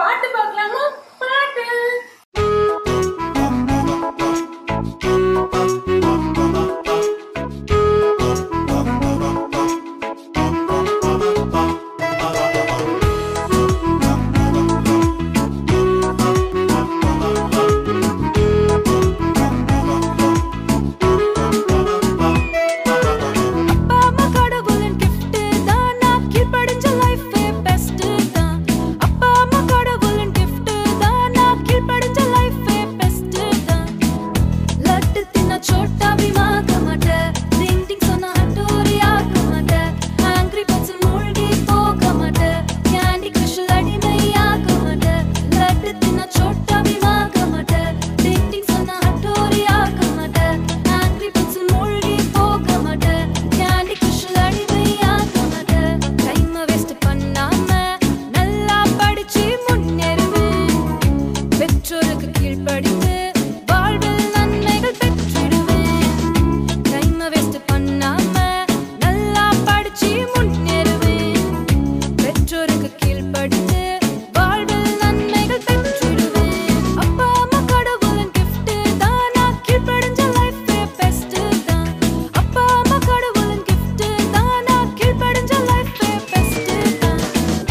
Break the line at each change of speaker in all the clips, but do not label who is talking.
பாட்டு பார்க்கலாமா பாட்டு
அப்பா அம்மா கடவுளின் gift தான் நான் கீழ்ப்படிஞ்ச life ஏ best தான் அப்பா அம்மா கடவுளின் gift தான் நான் கீழ்ப்படிஞ்ச life ஏ best தான் லட்டு தின்ன சோட்டா பீமா ஆக மாட்டேன் டிங் டிங் சொன்ன ஹட்டோரி ஆக மாட்டேன் ஆங்கிரி பட்ஸில் மூழ்கி போக மாட்டேன் கேண்டி கிருஷ்ணல் அடிமை ஆக மாட்டேன் லட்டு தின்ன சோட்டா பீமா ஆக மாட்டேன் டிங் டிங் சொன்ன ஹட்டோரி ஆக மாட்டேன் ஆங்கிரி பட்ஸில் மூழ்கி போக மாட்டேன் கேண்டி கிருஷ்ணல் அடிமை ஆக மாட்டேன் டைமை வேஸ்ட் பண்ணாம நல்லா படிச்சு முன்னேறுவேன் பெற்றோருக்கு கீழ்ப்படிந்து வாழ்வில் நன்மைகள் பெற்றிடுவேன் டைமை வேஸ்ட் பண்ணாம நல்லா படிச்சு முன்னேறுவேன் பெற்றோருக்கு கீழ்ப்படிந்து வாழ்வில் நன்மைகள் பெற்றிடுவேன் அப்பா அம்மா கடவுளின் gift தான் நான் கீழ்ப்படிஞ்ச life ஏ best தான் அப்பா அம்மா கடவுளின் gift தான் நான் கீழ்ப்படிஞ்ச life ஏ best தான்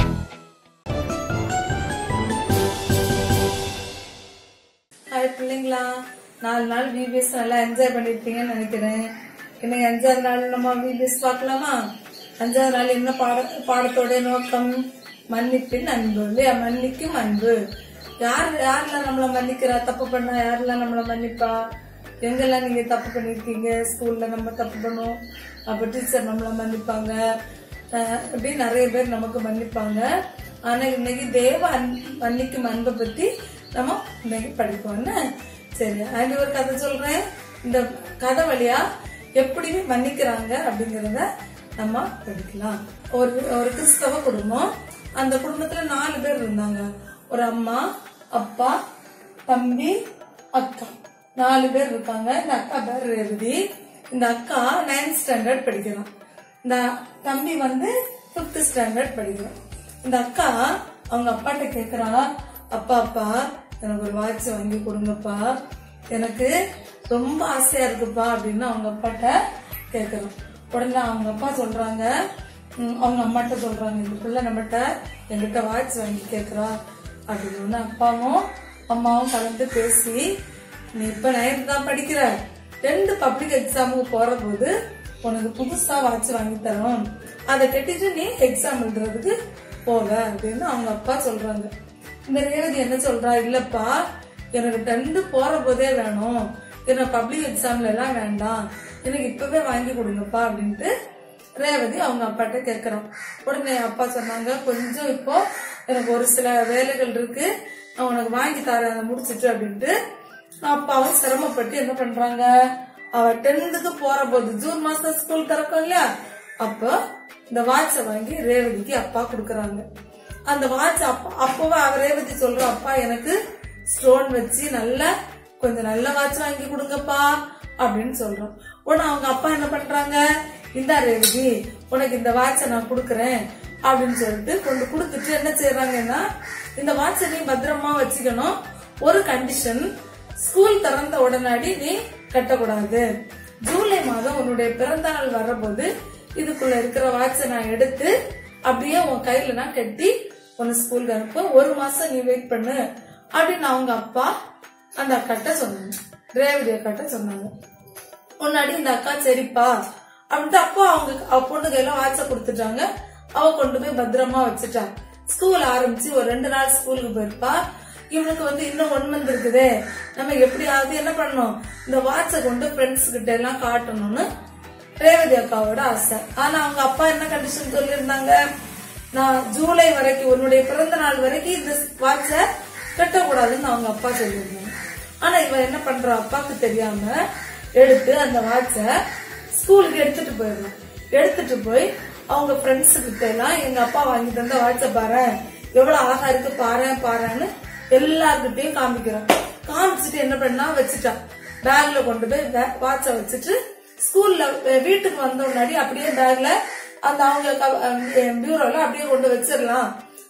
ஹாய் பிள்ளைங்களா நாலு நாள் விபிஎஸ் நல்லா என்ஜாய் பண்ணிருப்பீங்கன்னு நினைக்கிறேன் இன்னைக்கு அஞ்சாவது நாள் நம்ம விபிஎஸ் பார்க்கலாமா அஞ்சாவது நாள் என்ன பாட பாடத்தோட நோக்கம் மன்னிப்பின் அன்பு இல்லையா மன்னிக்கும் அன்பு யார் யாரெல்லாம் நம்மள மன்னிக்கிறா தப்பு பண்ணா யாரெல்லாம் நம்மள மன்னிப்பா எங்கெல்லாம் நீங்க தப்பு பண்ணிருக்கீங்க ஸ்கூல்ல நம்ம தப்பு பண்ணுவோம் அப்ப டீச்சர் நம்மள மன்னிப்பாங்க அஹ் இப்படி நிறைய பேர் நமக்கு மன்னிப்பாங்க ஆனா இன்னைக்கு தேவ அன்பு மன்னிக்கும் அன்பை பத்தி நம்ம இன்னைக்கு படிப்போம்னு சரி அது ஒரு கதை சொல்றேன் இந்த கதை வழியா எப்படி மன்னிக்கிறாங்க அப்படிங்கறத நம்ம படிக்கலாம் ஒரு ஒரு கிறிஸ்தவ குடும்பம் அந்த குடும்பத்துல நாலு பேர் இருந்தாங்க ஒரு அம்மா அப்பா தம்பி அக்கா நாலு பேர் இருக்காங்க இந்த அக்கா பேர் ரேவதி இந்த அக்கா நைன்த் ஸ்டாண்டர்ட் படிக்கிறான் இந்த தம்பி வந்து பிப்த் ஸ்டாண்டர்ட் படிக்கிறான் இந்த அக்கா அவங்க அப்பாட்ட கேக்குறா அப்பா அப்பா எனக்கு ஒரு வாட்ச் வாங்கி கொடுங்கப்பா எனக்கு ரொம்ப ஆசையா இருக்குப்பா அப்படின்னு அவங்க அப்பாட்ட கேக்குறான் உடனே அவங்க அப்பா சொல்றாங்க ம், அவங்க அம்மாட்ட சொல்றாங்க இந்த பிள்ளை நம்மகிட்ட என்கிட்ட வாட்ச் வாங்கி கேக்குறா அப்படின்னு உடனே அப்பாவும் அம்மாவும் கலந்து பேசி நீ இப்ப நைன்த் தான் படிக்கிற ரெண்டு பப்ளிக் எக்ஸாமுக்கு போற போது உனக்கு புதுசா வாட்ச் வாங்கி தரோம் அதை கட்டிட்டு நீ எக்ஸாம் எழுதுறதுக்கு போவ அப்படின்னு அவங்க அப்பா சொல்றாங்க இந்த ரேவதி என்ன சொல்றா இல்லப்பா எனக்கு டென்த்து போற போதே வேணும் எனக்கு பப்ளிக் எக்ஸாம்ல எல்லாம் வேண்டாம் எனக்கு இப்பவே வாங்கி கொடுங்கப்பா அப்படின்ட்டு ரேவதி அவங்க அப்பாட்ட கேக்குறான் உடனே அப்பா சொன்னாங்க கொஞ்சம் இப்போ எனக்கு ஒரு சில வேலைகள் இருக்கு நான் உனக்கு வாங்கி தரேன் அதை முடிச்சிட்டு அப்படின்ட்டு அப்பாவும் சிரமப்பட்டு என்ன பண்றாங்க அவ டென்த்துக்கு போற போது ஜூன் மாசம் ஸ்கூல் திறக்கும் இல்லையா அப்போ இந்த வாட்சை வாங்கி ரேவதிக்கு அப்பா கொடுக்கறாங்க அந்த வாட்ச் அப்பா அப்பவே அவ ரேவதி சொல்ற அப்பா எனக்கு ஸ்டோன் வச்சு நல்ல கொஞ்சம் நல்ல வாட்ச் வாங்கி கொடுங்கப்பா அப்படின்னு சொல்றோம் உடனே அவங்க அப்பா என்ன பண்றாங்க இந்தா ரேவதி உனக்கு இந்த வாட்சை நான் கொடுக்கறேன் அப்படின்னு சொல்லிட்டு கொண்டு கொடுத்துட்டு என்ன செய்யறாங்கன்னா இந்த வாட்சை நீ பத்திரமா வச்சுக்கணும் ஒரு கண்டிஷன் ஸ்கூல் திறந்த உடனடி நீ கட்டக்கூடாது ஜூலை மாதம் உன்னுடைய பிறந்த நாள் வர்றபோது இதுக்குள்ள இருக்கிற வாட்சை நான் எடுத்து அப்படியே உன் கையில நான் கட்டி உன்னை ஸ்கூலுக்கு அனுப்ப ஒரு மாசம் நீ வெயிட் பண்ணு அப்படின்னு அவங்க அப்பா அந்த அக்காட்ட சொன்னாங்க ரேவதி அக்காட்ட சொன்னாங்க முன்னாடி இந்த அக்கா சரிப்பா அப்படின்ட்டு அப்போ அவங்க அவ பொண்ணு கையில வாட்ச கொடுத்துட்டாங்க அவ கொண்டு போய் பத்திரமா வச்சுட்டா ஸ்கூல் ஆரம்பிச்சு ஒரு ரெண்டு நாள் ஸ்கூலுக்கு போயிருப்பா இவனுக்கு வந்து இன்னும் ஒன் மந்த் இருக்குதே நம்ம எப்படியாவது என்ன பண்ணணும் இந்த வாட்சை கொண்டு ஃப்ரெண்ட்ஸ் கிட்ட எல்லாம் காட்டணும்னு ரேவதி அக்காவோட ஆசை ஆனா அவங்க அப்பா என்ன கண்டிஷன் சொல்லியிருந்தாங்க நான் ஜூலை வரைக்கும் உன்னுடைய பிறந்த நாள் வரைக்கும் இந்த வாட்சை கட்டக்கூடாதுன்னு அவங்க அப்பா சொல்லியிருந்தாங்க ஆனா இவ என்ன பண்றா அப்பாக்கு தெரியாம எடுத்து அந்த வாட்சை ஸ்கூலுக்கு எடுத்துட்டு போயிடலாம் எடுத்துட்டு போய் அவங்க ஃப்ரெண்ட்ஸ் கிட்ட எல்லாம் எங்க அப்பா வாங்கி தந்த வாட்சை பாரு எவ்வளவு அழகா இருக்கு பாரு பாருன்னு எல்லார்கிட்டயும் காமிக்கிறான் காமிச்சிட்டு என்ன பண்ணா வச்சுட்டான் பேக்ல கொண்டு போய் வாட்சை வச்சுட்டு ஸ்கூல்ல அஹ், வீட்டுக்கு வந்த முன்னாடி அப்படியே பேக்ல அந்த அவங்க பியூரோல அப்படியே கொண்டு வச்சிடலாம்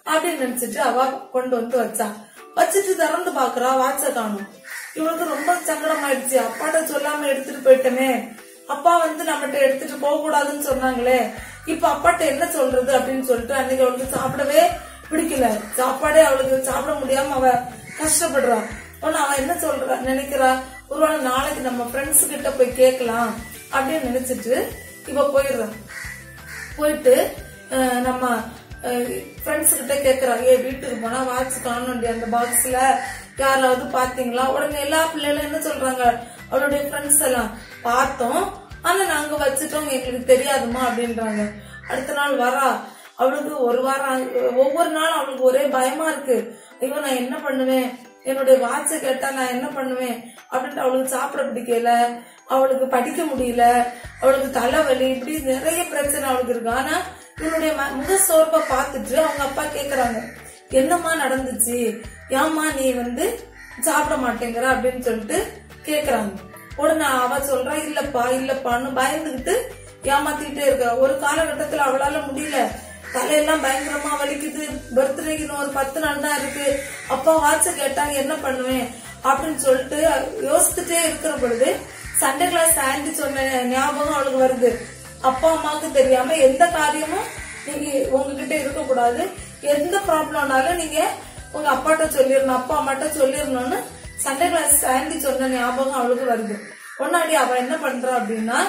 அப்படின்னு நினைச்சிட்டு அவ கொண்டு வந்து வச்சா வச்சுட்டு திறந்து பாக்குறா வாட்ச காணும் இவளுக்கு ரொம்ப சங்கடம் ஆயிடுச்சு அப்பாட்ட சொல்லாம எடுத்துட்டு போயிட்டமே அப்பா வந்து நம்மகிட்ட எடுத்துட்டு போக கூடாதுன்னு சொன்னாங்களே இப்ப அப்பாட்ட என்ன சொல்றது அப்படின்னு சொல்லிட்டு அன்னைக்கு அவளுக்கு சாப்பிடவே பிடிக்கல சாப்பாடே அவளுக்கு சாப்பிட முடியாம அவ கஷ்டப்படுறா ஆனா அவ என்ன சொல்றா நினைக்கிறா ஒருவேளை நாளைக்கு நம்ம ஃப்ரெண்ட்ஸ் கிட்ட போய் கேட்கலாம் அப்படின்னு நினைச்சிட்டு இவ போயிடுறா போயிட்டு அஹ், நம்ம ஃப்ரெண்ட்ஸ் கிட்ட கேக்குறா ஏ வீட்டுக்கு போனா வாட்ச் காணும் அந்த பாக்ஸ்ல யாராவது பாத்தீங்களா உடனே எல்லா பிள்ளைகளும் என்ன சொல்றாங்க அவளுடைய ஃப்ரெண்ட்ஸ் எல்லாம் பார்த்தோம் ஆனா நாங்க வச்சுட்டோம் எங்களுக்கு தெரியாதுமா அப்படின்றாங்க அடுத்த நாள் வரா அவளுக்கு ஒரு வாரம் ஆகு- ஒவ்வொரு நாளும் அவளுக்கு ஒரே பயமா இருக்கு ஐயோ நான் என்ன பண்ணுவேன் என்னுடைய வாட்சை கேட்டா நான் என்ன பண்ணுவேன் அப்படின்ட்டு அவளுக்கு சாப்பிட பிடிக்கல அவளுக்கு படிக்க முடியல அவளுக்கு தலைவலி இப்படி நிறைய பிரச்சனை அவளுக்கு இருக்கு ஆனா இவளுடைய ம- முக சோர்வை பார்த்துட்டு அவங்க அப்பா கேக்குறாங்க என்னம்மா நடந்துச்சு ஏம்மா நீ வந்து சாப்பிட மாட்டேங்கிற அப்படின்னு சொல்லிட்டு கேக்குறாங்க உடனே அவ சொல்றா இல்லப்பா இல்லப்பான்னு பயந்துகிட்டு ஏமாத்திட்டே இருக்க ஒரு காலகட்டத்துல அவளால முடியல தலையெல்லாம் பயங்கரமா வலிக்குது பர்த்டேக்கு இன்னும் ஒரு பத்து நாள் தான் இருக்கு அப்பா வாட்ச கேட்டாங்க என்ன பண்ணுவேன் அப்படின்னு சொல்லிட்டு யோசிச்சுட்டே இருக்கிற பொழுது சண்டே கிளாஸ் ஆண்டி சொன்ன ஞாபகம் அவளுக்கு வருது அப்பா அம்மாவுக்கு தெரியாம எந்த காரியமும் நீங்க உங்ககிட்ட இருக்க கூடாது எந்த ப்ராப்ளம்னாலும் நீங்க உங்க அப்பாட்ட சொல்லிடணும் அப்பா அம்மாட்ட சொல்லிடணும்னு சண்டே கிளாஸ் ஆண்டி சொன்ன ஞாபகம் அவளுக்கு வருது ஒன்னாடி அவ என்ன பண்றா அப்படின்னா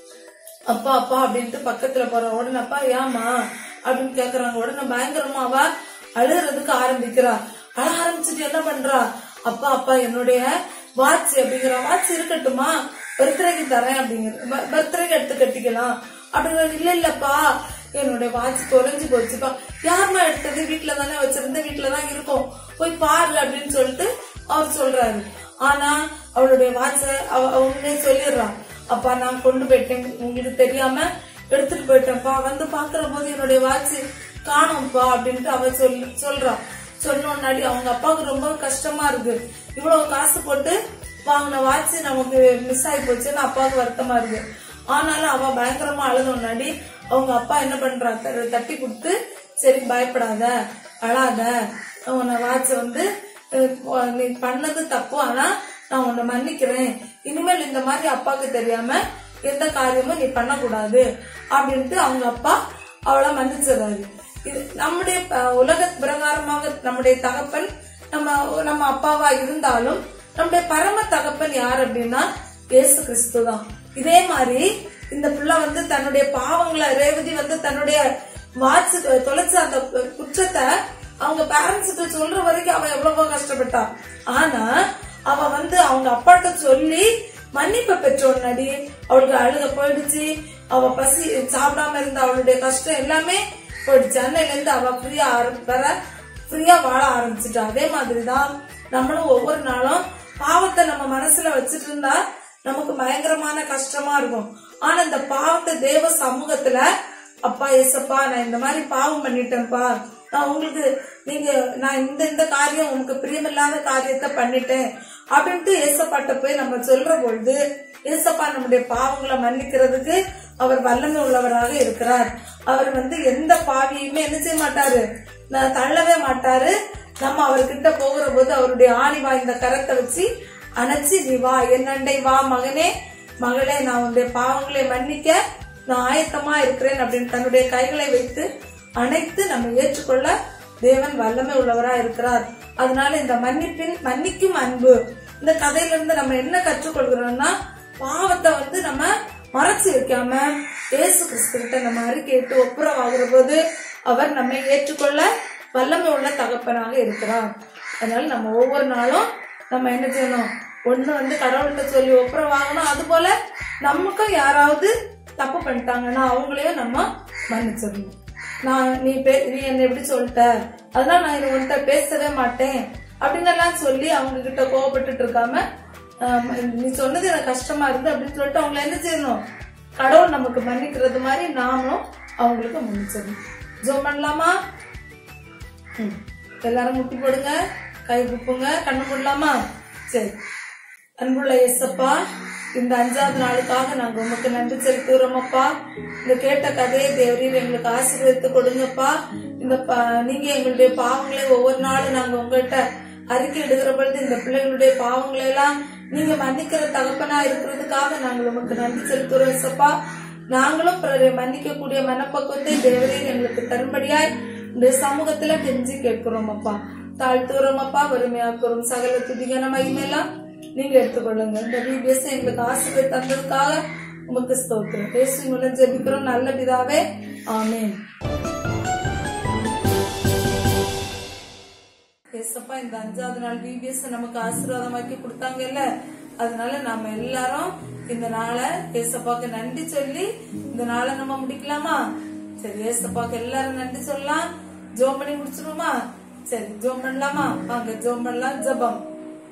அப்பா அப்பா அப்படின்ட்டு பக்கத்துல போற உடனே அப்பா ஏமா அப்படின்னு கேக்குறாங்க உடனே பயங்கரமா அவ அழுகிறதுக்கு ஆரம்பிக்கிறா அழ ஆரம்பிச்சுட்டு என்ன பண்றா அப்பா அப்பா என்னுடைய வாட்ச் அப்படிங்கிற வாட்ச் இருக்கட்டுமா பர்த்டேக்கு தரேன் அப்படிங்கிற பர்த்டேக்கு எடுத்து கட்டிக்கலாம் அப்படிங்கிற இல்ல இல்லப்பா என்னுடைய வாட்ச் தொலைஞ்சு போச்சுப்பா யாருமா எடுத்தது வீட்டுல தானே வச்சிருந்த வீட்டுல தான் இருக்கும் போய் பாரு அப்படின்னு சொல்லிட்டு அவர் சொல்றாரு ஆனா அவளுடைய வாட்ச அவ அவங்களே சொல்லிடுறான் அப்பா நான் கொண்டு போயிட்டேன் உங்களுக்கு தெரியாம எடுத்துட்டு போயிட்டேன்ப்பா வந்து பாக்குற போது என்னுடைய வாட்ச் காணும்ப்பா அப்படின்ட்டு அவ சொல் சொல்றா சொன்னோன்னாடி அவங்க அப்பாவுக்கு ரொம்ப கஷ்டமா இருக்கு இவ்வளவு காசு போட்டு வாங்கின வாட்ச் நமக்கு மிஸ் ஆகி போச்சுன்னு அப்பாவுக்கு வருத்தமா இருக்கு ஆனாலும் அவ பயங்கரமா அழுதோன்னாடி அவங்க அப்பா என்ன பண்றா த- தட்டி கொடுத்து சரி பயப்படாத அழாத உன்னை வாட்ச வந்து அஹ், நீ பண்ணது தப்பு ஆனா நான் உன்னை மன்னிக்கிறேன் இனிமேல் இந்த மாதிரி அப்பாவுக்கு தெரியாம எந்த காரியமும் நீ பண்ணக்கூடாது அப்படின்ட்டு அவங்க அப்பா அவளை மன்னிச்சிடுறாரு இது நம்முடைய அஹ், உலக பிரகாரமாக நம்முடைய தகப்பன் நம்ம நம்ம அப்பாவா இருந்தாலும் நம்முடைய பரம தகப்பன் யார் அப்படின்னா இயேசு கிறிஸ்து தான் இதே மாதிரி இந்த பிள்ளை வந்து தன்னுடைய பாவங்களை ரேவதி வந்து தன்னுடைய வாட்ச் தொலைச்ச அந்த குற்றத்தை அவங்க பேரண்ட்ஸ் கிட்ட சொல்ற வரைக்கும் அவ எவ்வளவோ கஷ்டப்பட்டா ஆனா அவ வந்து அவங்க அப்பாட்ட சொல்லி மன்னிப்பை பெற்றோன்னடி அவளுக்கு அழுக போயிடுச்சு அவ பசி சாப்பிடாம இருந்த அவளுடைய கஷ்டம் எல்லாமே போயிடுச்சு அன்னையில இருந்து அவ ஃப்ரீயா வர ஃப்ரீயா வாழ ஆரம்பிச்சுட்டா அதே மாதிரிதான் நம்மளும் ஒவ்வொரு நாளும் பாவத்தை நம்ம மனசுல வச்சுட்டு இருந்தா நமக்கு பயங்கரமான கஷ்டமா இருக்கும் ஆனா இந்த பாவத்தை தேவ சமூகத்துல அப்பா ஏசப்பா நான் இந்த மாதிரி பாவம் பண்ணிட்டேன்ப்பா நான் உங்களுக்கு நீங்க நான் இந்த இந்த காரியம் உங்களுக்கு பிரியமில்லாத காரியத்தை பண்ணிட்டேன் அப்படின்ட்டு ஏசப்பாட்ட போய் நம்ம சொல்ற பொழுது ஏசப்பா நம்முடைய பாவங்களை மன்னிக்கிறதுக்கு அவர் வல்லமை உள்ளவராக இருக்கிறார் அவர் வந்து எந்த பாவியுமே என்ன செய்ய மாட்டாரு நான் தள்ளவே மாட்டாரு நம்ம அவர்கிட்ட போகிற போது அவருடைய ஆணி வாய்ந்த கரத்தை வச்சு அணைச்சு நீ வா என்னண்டை வா மகனே மகளே நான் உன்னுடைய பாவங்களை மன்னிக்க நான் ஆயத்தமா இருக்கிறேன் அப்படின்னு தன்னுடைய கைகளை வைத்து அனைத்து நம்ம ஏற்றுக்கொள்ள தேவன் வல்லமை உள்ளவரா இருக்கிறார் அதனால இந்த மன்னிப்பின் மன்னிக்கும் அன்பு இந்த கதையில இருந்து நம்ம என்ன கற்றுக்கொள்கிறோம்னா பாவத்தை வந்து நம்ம மறைச்சு வைக்காம இயேசு கிறிஸ்துவிட்ட நம்ம அறிக்கையிட்டு ஒப்புரவாகிற போது அவர் நம்மை ஏற்றுக்கொள்ள வல்லமை உள்ள தகப்பனாக இருக்கிறார் அதனால நம்ம ஒவ்வொரு நாளும் நம்ம என்ன செய்யணும் ஒண்ணு வந்து கடவுள்கிட்ட சொல்லி ஒப்புரவாகணும் அது போல நமக்கும் யாராவது தப்பு பண்ணிட்டாங்கன்னா அவங்களையும் நம்ம மன்னிச்சிடணும் நான் நீ பே நீ என்ன எப்படி சொல்லிட்ட அதனால நான் இது உன்கிட்ட பேசவே மாட்டேன் அப்படின்னு எல்லாம் சொல்லி அவங்க கிட்ட கோவப்பட்டுட்டு இருக்காம ஆம், நீ சொன்னது எனக்கு கஷ்டமா இருந்து அப்படின்னு சொல்லிட்டு அவங்கள என்ன செய்யணும் கடவுள் நமக்கு மன்னிக்கிறது மாதிரி நாமளும் அவங்களுக்கு மன்னிச்சிடணும் ஜோம் பண்ணலாமா ம். எல்லாரும் முட்டி போடுங்க கை குப்புங்க கண்ணு போடலாமா சரி அன்புள்ள இயேசப்பா இந்த அஞ்சாவது நாளுக்காக நாங்க உமக்கு நன்றி செலுத்துகிறோம் அப்பா இந்த கேட்ட கதையை தேவரீர் எங்களுக்கு ஆசீர்வதித்து கொடுங்கப்பா இந்த ப- நீங்க எங்களுடைய பாவங்களை ஒவ்வொரு நாளும் நாங்க உங்கள்கிட்ட அறிக்கை இடுகிற பொழுது இந்த பிள்ளைகளுடைய பாவங்களை எல்லாம் நீங்க மன்னிக்கிற தகப்பனா இருக்கிறதுக்காக நாங்கள் உமக்கு நன்றி செலுத்துகிறோம் இயேசப்பா நாங்களும் பிறரை மன்னிக்கக்கூடிய மனப்பக்குவத்தை தேவரீர் எங்களுக்கு தரும்படியாய் இந்த சமூகத்துல கெஞ்சி கேட்கிறோம் அப்பா தாழ்த்துகிறோம் அப்பா வறுமையாக்குறோம் சகல துதிகன மகிமையெல்லாம் நீங்க எடுத்துக்கொள்ளுங்க இந்த வீடியோஸ் எங்களுக்கு ஆசிரியர் தந்ததுக்காக உமக்கு ஸ்தோத்திரம் பேசி மூலம் ஜெபிக்கிறோம் நல்ல பிதாவே ஆமென் ஏசப்பா இந்த அஞ்சாவது நாள் விபிஎஸ் நமக்கு ஆசீர்வாதமாக்கி கொடுத்தாங்கல்ல அதனால நாம எல்லாரும் இந்த நாளை ஏசப்பாக்கு நன்றி சொல்லி இந்த நாளை நம்ம முடிக்கலாமா சரி ஏசப்பாக்கு எல்லாரும் நன்றி சொல்லலாம் ஜோம் பண்ணி முடிச்சிருவோமா சரி ஜோம் பண்ணலாமா வாங்க ஜோம் பண்ணலாம் ஜபம்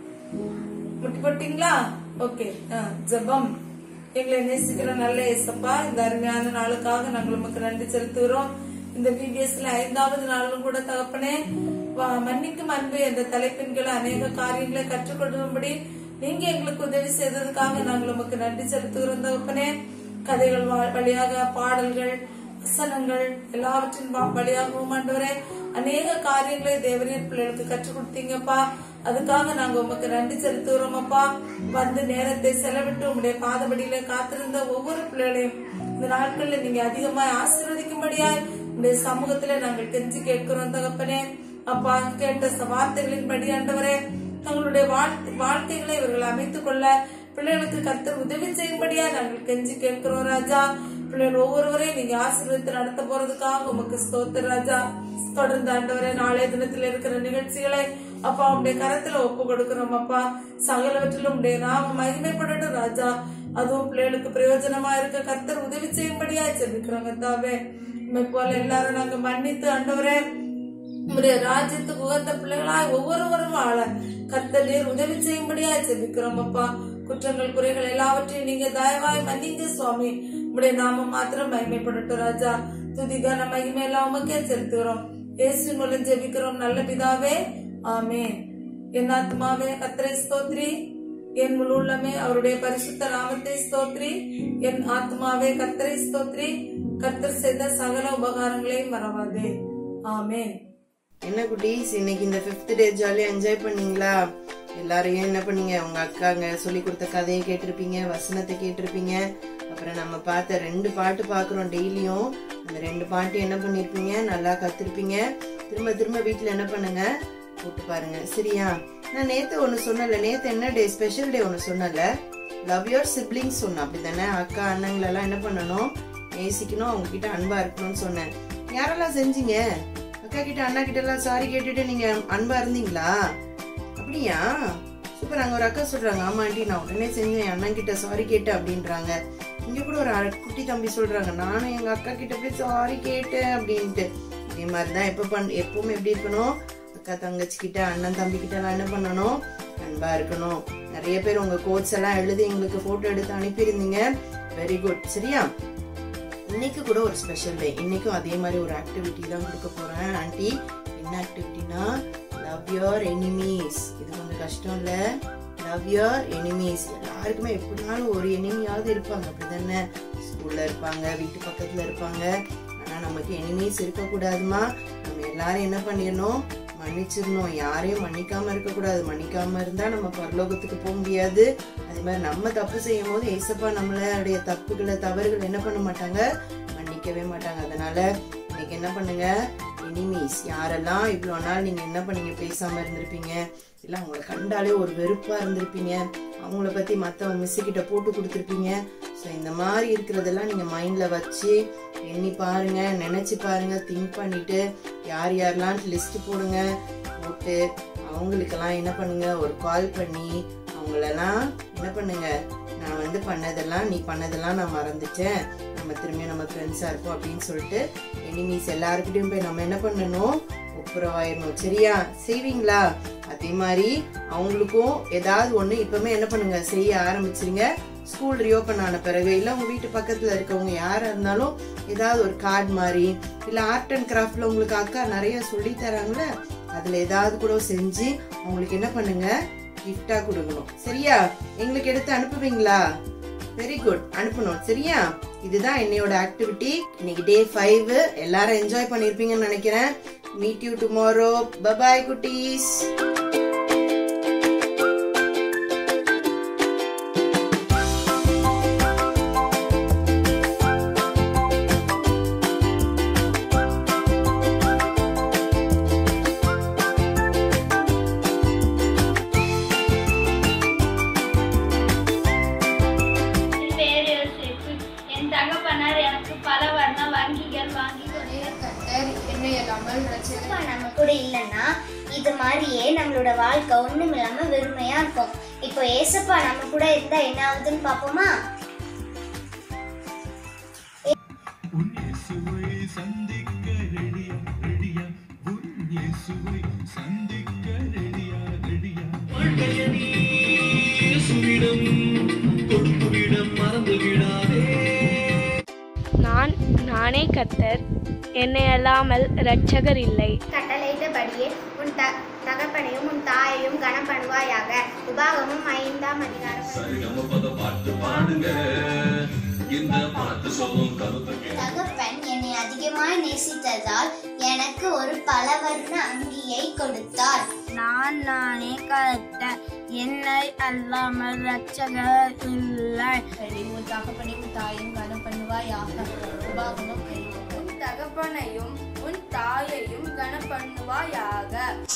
முட்டி போட்டீங்களா ஓகே ஜபம் எங்களை நேசிக்கிற நல்ல ஏசப்பா இந்த அருமையான நாளுக்காக நாங்கள் உமக்கு நன்றி செலுத்துகிறோம் இந்த விபிஎஸ்ல ஐந்தாவது நாளும் கூட தகப்பனே வா- மன்னிக்கும் அன்பு என்ற தலைப்பின் கீழ் அநேக காரியங்களை கற்றுக்கொள்ளும்படி நீங்க எங்களுக்கு உதவி செய்ததுக்காக நாங்கள் உமக்கு நன்றி செலுத்துகிறோம் தகப்பனே கதைகள் வா- வழியாக பாடல்கள் வசனங்கள் எல்லாவற்றின் வா- வழியாகவும் ஆண்டவரே அநேக காரியங்களை தேவரீர் பிள்ளைகளுக்கு கற்றுக் கொடுத்தீங்கப்பா அதுக்காக நாங்க உமக்கு நன்றி செலுத்துகிறோம் அப்பா வந்து நேரத்தை செலவிட்டு உங்களுடைய பாதபடியில காத்திருந்த ஒவ்வொரு பிள்ளைகளையும் இந்த நாட்கள்ல நீங்க அதிகமாய் ஆசீர்வதிக்கும்படியாய் உங்களுடைய சமூகத்துல நாங்கள் தெரிஞ்சு கேட்கிறோம் தகப்பனே அப்பா கேட்ட ச- வார்த்தைகளின் படி ஆண்டவரே தங்களுடைய வாழ்க்கை- வாழ்க்கைகளை இவர்கள் அமைத்துக் கொள்ள பிள்ளைகளுக்கு கர்த்தர் உதவி செய்யும்படியா நாங்கள் கெஞ்சி கேட்கிறோம் ராஜா பிள்ளைகள் ஒவ்வொருவரையும் நீங்க ஆசீர்வதித்து நடத்த போறதுக்காக உமக்கு ஸ்தோத்திர ராஜா தொடர்ந்து ஆண்டவரே நாளைய தினத்தில் இருக்கிற நிகழ்ச்சிகளை அப்பா உடைய கரத்துல ஒப்பு கொடுக்கிறோம் அப்பா சகலவற்றிலும் உடைய நாம மகிமைப்படட்டும் ராஜா அதுவும் பிள்ளைகளுக்கு பிரயோஜனமா இருக்க கர்த்தர் உதவி செய்யும்படியா செபிக்கிறோம் தாவே உண்மை போல எல்லாரும் நாங்க மன்னித்து ஆண்டவரே உம்முடைய ராஜ்யத்துக்கு உகந்த பிள்ளைகளாய் ஒவ்வொருவரும் வாழ கர்த்தர் நீர் உதவி செய்யும்படியா ஜெபிக்கிறோம் அப்பா குற்றங்கள் குறைகள் எல்லாவற்றையும் நீங்க தயவாய் மன்னிங்க சுவாமி உம்முடைய நாமம் மாத்திரம் மகிமைப்படட்டும் ராஜா துதிகான மகிமை எல்லாம் உமக்கே செலுத்துகிறோம் இயேசு மூலம் ஜெபிக்கிறோம் நல்ல பிதாவே ஆமென் என் ஆத்மாவே கர்த்தரை ஸ்தோத்ரி என் முழு உள்ளமே அவருடைய பரிசுத்த நாமத்தை ஸ்தோத்ரி என் ஆத்மாவே கர்த்தரை ஸ்தோத்ரி கர்த்தர் செய்த சகல உபகாரங்களையும் மறவாதே ஆமென்
என்ன குட்டீஸ் இன்னைக்கு இந்த ஃபிஃப்த் டே ஜாலியா என்ஜாய் பண்ணீங்களா எல்லாரையும் என்ன பண்ணீங்க உங்க அக்காங்க சொல்லி கொடுத்த கதையை கேட்டிருப்பீங்க வசனத்தை கேட்டிருப்பீங்க அப்புறம் நம்ம பார்த்த ரெண்டு பாட்டு பார்க்குறோம் டெய்லியும் அந்த ரெண்டு பாட்டு என்ன பண்ணிருப்பீங்க நல்லா கத்திருப்பீங்க திரும்ப திரும்ப வீட்டில் என்ன பண்ணுங்க போட்டு பாருங்க சரியா நான் நேத்து ஒன்று சொன்னல நேத்து என்ன டே ஸ்பெஷல் டே ஒன்று சொன்னல லவ் யுவர் சிப்ளிங்ஸ் சொன்னேன் அப்படிதானே அக்கா அண்ணங்களெல்லாம் என்ன பண்ணணும் நேசிக்கணும் அவங்க கிட்ட அன்பா இருக்கணும்னு சொன்னேன் யாரெல்லாம் செஞ்சீங்க அக்கா கிட்ட அண்ணா கிட்ட எல்லாம் சாரி கேட்டுட்டு நீங்க அன்பா இருந்தீங்களா அப்படியா சூப்பர் அங்க ஒரு அக்கா சொல்றாங்க ஆமா ஆண்டி நான் உடனே செஞ்சேன் என் அண்ணன் கிட்ட சாரி கேட்டேன் அப்படின்றாங்க இங்க கூட ஒரு அ- குட்டி தம்பி சொல்றாங்க நானும் எங்க அக்கா கிட்ட போய் சாரி கேட்டேன் அப்படின்ட்டு இதே மாதிரி தான் எப்ப பண் எப்பவுமே எப்படி இருக்கணும் அக்கா தங்கச்சி கிட்ட அண்ணன் தம்பி கிட்ட எல்லாம் என்ன பண்ணணும் அன்பா இருக்கணும் நிறைய பேர் உங்க கோட்ஸ் எல்லாம் எழுதி எங்களுக்கு போட்டோ எடுத்து அனுப்பியிருந்தீங்க வெரி குட் சரியா இன்னைக்கு கூட ஒரு ஸ்பெஷல் டே இன்னைக்கும் அதே மாதிரி ஒரு ஆக்டிவிட்டி தான் கொடுக்க போறேன் ஆண்டி என்ன ஆக்டிவிட்டினா லவ் யுவர் எனிமீஸ் இது கொஞ்சம் கஷ்டம் இல்ல லவ் யுவர் எனிமீஸ் எல்லாருக்குமே எப்படினாலும் ஒரு எனிமியாவது இருப்பாங்க அப்படிதானே ஸ்கூல்ல இருப்பாங்க வீட்டு பக்கத்துல இருப்பாங்க ஆனா நமக்கு எனிமீஸ் இருக்கக்கூடாதுமா நம்ம எல்லாரும் என்ன பண்ணிடணும் மன்னிச்சிடணும் யாரையும் மன்னிக்காம இருக்கக்கூடாது மன்னிக்காம இருந்தா நம்ம பரலோகத்துக்கு போக முடியாது அதே மாதிரி நம்ம தப்பு செய்யும் போது ஏசப்பா நம்மளுடைய தப்புகளை தவறுகள் என்ன பண்ண மாட்டாங்க மன்னிக்கவே மாட்டாங்க அதனால இன்னைக்கு என்ன பண்ணுங்க எனிமீஸ் யாரெல்லாம் இவ்வளோ நாள் நீங்க என்ன பண்ணீங்க பேசாம இருந்திருப்பீங்க இல்ல அவங்கள கண்டாலே ஒரு வெறுப்பா இருந்திருப்பீங்க அவங்கள பத்தி மத்தவங்க மிஸ் கிட்ட போட்டு கொடுத்துருப்பீங்க ஸோ இந்த மாதிரி இருக்கிறதெல்லாம் நீங்க மைண்ட்ல வச்சு எண்ணி பாருங்க நினைச்சு பாருங்க திங்க் பண்ணிட்டு யார் யாரெல்லாம் லிஸ்ட் போடுங்க போட்டு அவங்களுக்கெல்லாம் என்ன பண்ணுங்க ஒரு கால் பண்ணி அவங்களெல்லாம் என்ன பண்ணுங்க நான் வந்து பண்ணதெல்லாம் நீ பண்ணதெல்லாம் நான் மறந்துட்டேன் நம்ம திரும்பியும் நம்ம ஃப்ரெண்ட்ஸா இருப்போம் அப்படின்னு சொல்லிட்டு எனிமீஸ் எல்லாருக்கிட்டையும் போய் நம்ம என்ன பண்ணணும் ஒப்புரவாயிரணும் சரியா செய்வீங்களா அதே மாதிரி அவங்களுக்கும் ஏதாவது ஒண்ணு இப்பவுமே என்ன பண்ணுங்க செய்ய ஆரம்பிச்சிருங்க ஸ்கூல் ரீஓபன் ஆன பிறகு இல்ல உங்க வீட்டு பக்கத்துல இருக்கவங்க யாரா இருந்தாலும் ஏதாவது ஒரு கார்டு மாதிரி இல்ல ஆர்ட் அண்ட் கிராஃப்ட்ல உங்களுக்கு அக்கா நிறைய சொல்லி தராங்கல்ல அதுல ஏதாவது கூட செஞ்சு அவங்களுக்கு என்ன பண்ணுங்க gift-ஆ கொடுக்கணும் சரியா எங்களுக்கு எடுத்து அனுப்புவீங்களா வெரி குட் அனுப்பணும் சரியா இதுதான் என்னையோட ஆக்டிவிட்டி இன்னைக்கு டே ஃபைவ் எல்லாரும் என்ஜாய் பண்ணிருப்பீங்கன்னு நினைக்கிறேன் மீட் யூ டுமாரோ பபாய் குட்டீஸ்
என் பேர் யோசிப்பு என் தகப்பனார் எனக்கு பல வர்ண வங்கிகள் வாங்கி
அப்பா நம்ம கூட இல்லைன்னா இது மாதிரியே நம்மளோட வாழ்க்கை ஒண்ணும் இல்லாம வெறுமையா இருக்கும் இப்போ ஏசப்பா நம்ம கூட இருந்தா என்ன ஆகுதுன்னு பாப்போமா
உன் இயேசுவை சந்திக்க ரெடியா ரெடியா உன் இயேசுவை சந்திக்க ரெடியா ரெடியா வாழ்க்கைய நீ இயேசுவிடம் கொடுத்துவிடம் மறந்து விடாதே
நான் நானே கர்த்தர் என்னை அல்லாமல் இரட்சகர் இல்லை
கட்டளையிட்டபடியே உன் த தகப்பனையும் உன் தாயையும் கனம் பண்ணுவாயாக உபாகமும் ஐந்தாம் அதிகாரம் தகப்பன் என்னை அதிகமாக நேசித்ததால் எனக்கு ஒரு பலவர்ண அங்கியை கொடுத்தார்
நான் நானே கர்த்தர் என்னை அல்லாமல் இரட்சகர் இல்லை
உன் தகப்பனையும் தாயும் கனம் பண்ணுவாயாக உபாகமம் ஐந்து. உன் தகப்பனையும் உன் தாயையும் கனம் பண்ணுவாயாக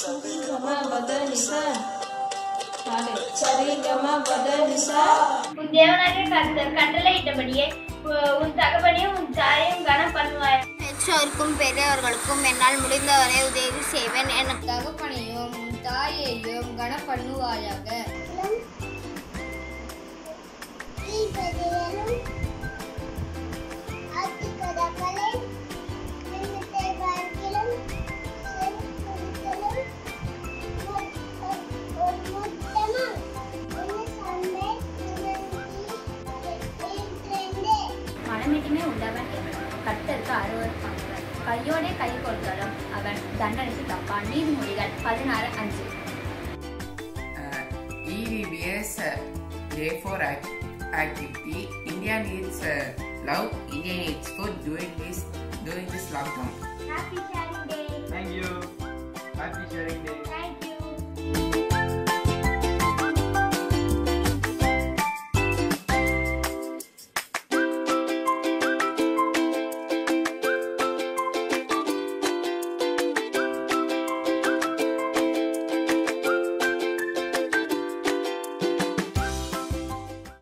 உன் தேவனாகிய கர்த்தர் கட்டளையிட்டபடியே உ- உன் தகப்பனையும் உன் தாயையும் கனம் பண்ணுவாய்
பெற்றோருக்கும் பெரியவர்களுக்கும் என்னால் முடிந்தவரை உதவி செய்வேன் எனக்கு
தகப்பனையும் உன் தாயையும் கனம் பண்ணுவாயாக
மனமிட்டுமே உள்ளவன் எவன் கர்த்தருக்கு அருவருப்பானவன் கையோடே கை கொடுத்தாலும் அவன் தண்டனைக்கு தப்பான் நீதிமொழிகள் பதினாறு அஞ்சு
uh, EVBS uh, Day 4 act- activity. India needs uh, love. India needs food during this during this lockdown.
Happy sharing day
Thank you. Happy sharing day.